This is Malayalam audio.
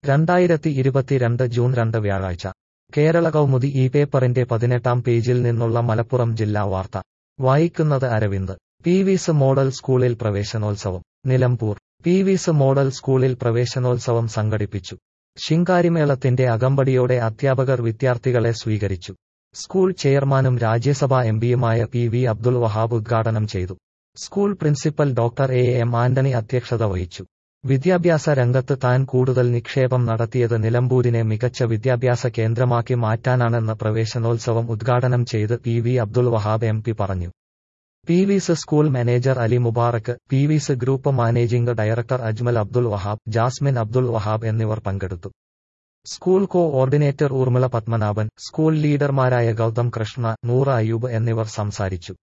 രണ്ടായിരത്തി ഇരുപത്തിരണ്ട് ജൂൺ രണ്ട് വ്യാഴാഴ്ച കേരള കൗമുദി ഈ പേപ്പറിന്റെ പതിനെട്ടാം പേജിൽ നിന്നുള്ള മലപ്പുറം ജില്ലാ വാർത്ത വായിക്കുന്നത് അരവിന്ദ് പി വിസ് മോഡൽ സ്കൂളിൽ പ്രവേശനോത്സവം നിലമ്പൂർ പി വിസ് മോഡൽ സ്കൂളിൽ പ്രവേശനോത്സവം സംഘടിപ്പിച്ചു ശിങ്കാരിമേളത്തിന്റെ അകമ്പടിയോടെ അധ്യാപകർ വിദ്യാർത്ഥികളെ സ്വീകരിച്ചു സ്കൂൾ ചെയർമാനും രാജ്യസഭാ എംപിയുമായ പി വി അബ്ദുൾ വഹാബ് ഉദ്ഘാടനം ചെയ്തു school principal doctor A M Antony അധ്യക്ഷത വഹിച്ചു വിദ്യാഭ്യാസ രംഗത്ത് താൻ കൂടുതൽ നിക്ഷേപം നടത്തിയത് നിലമ്പൂരിനെ മികച്ച വിദ്യാഭ്യാസ കേന്ദ്രമാക്കി മാറ്റാനാണെന്ന് പ്രവേശനോത്സവം ഉദ്ഘാടനം ചെയ്ത് P V Abdul Wahab M P പറഞ്ഞു P V S school manager Ali Mubarak P V S group managing director Ajmal Abdul Wahab Jasmine Abdul Wahab എന്നിവർ പങ്കെടുത്തു school coordinator Urmila Padmanabhan school ലീഡർമാരായ ഗൗതം കൃഷ്ണ നൂറ അയ്യൂബ് എന്നിവർ സംസാരിച്ചു